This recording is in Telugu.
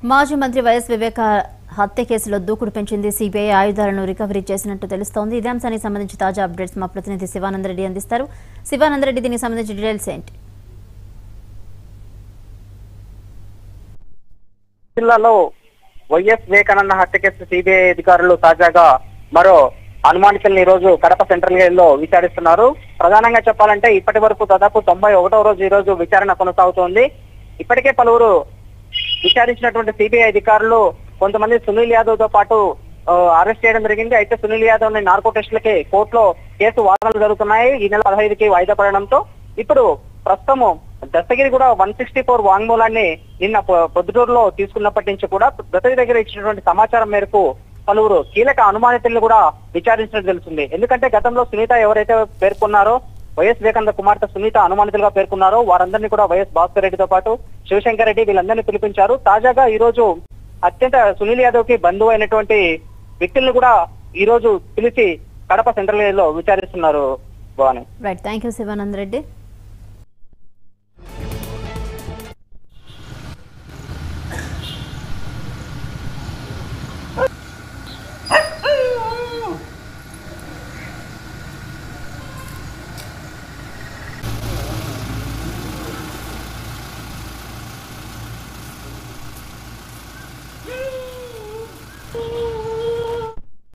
మాజీ మంత్రి వైఎస్ వివేక హత్య కేసులో దూకుడు పెంచింది సిబిఐ ఆయుధాలను రికవరీ చేసినట్టు తెలుస్తోంది ఇదే అంశానికి సంబంధించి తాజా అప్డేట్స్ మా ప్రతినిధి శివానందరెడ్డి అందిస్తారు శివానందరెడ్డి దీనికి సంబంధించి డీటెయిల్స్ ఏంటి జిల్లాలో వైఎస్ వివేకానంద హత్య కేసు సిబిఐ అధికారులు తాజాగా మరో అనుమానితులను ఈ రోజు కడప సెంట్రల్ జైల్లో విచారిస్తున్నారు ప్రధానంగా చెప్పాలంటే ఇప్పటి వరకు దాదాపు తొంభై ఒకటో రోజు ఈ రోజు విచారణ కొనసాగుతోంది ఇప్పటికే పలువురు విచారించినటువంటి సిబిఐ అధికారులు కొంతమంది సునీల్ యాదవ్ తో పాటు ఆ, అరెస్ట్ చేయడం జరిగింది అయితే సునీల్ యాదవ్ ని నార్కో టెస్టులకి కోర్టులో కేసు వాదనలు జరుగుతున్నాయి ఈ నెల పదహైదుకి వాయిదా పడడంతో ఇప్పుడు ప్రస్తుతము దస్తగిరి కూడా వన్ సిక్స్టీ ఫోర్ వాంగ్మూలాన్ని నిన్న పొ- పొద్దుటూరులో తీసుకున్నప్పటి నుంచి కూడా దస్తగిరి దగ్గర ఇచ్చినటువంటి సమాచారం మేరకు పలువురు కీలక అనుమానితులను కూడా విచారించినట్టు తెలుస్తుంది ఎందుకంటే గతంలో సునీత ఎవరైతే పేర్కొన్నారో వైఎస్ వివేకానంద కుమార్తె సునీత అనుమానితులుగా పేర్కొన్నారో వారందరినీ కూడా వైఎస్ భాస్కర్ రెడ్డితో పాటు శివశంకర్ రెడ్డి వీళ్ళందరినీ పిలిపించారు తాజాగా ఈ రోజు అత్యంత సునీల్ యాదవ్ కి బంధువు అయినటువంటి వ్యక్తులను కూడా ఈ రోజు పిలిచి కడప సెంట్రల్ జైల్లో విచారిస్తున్నారు Bhavani right thank you Sivananda Reddy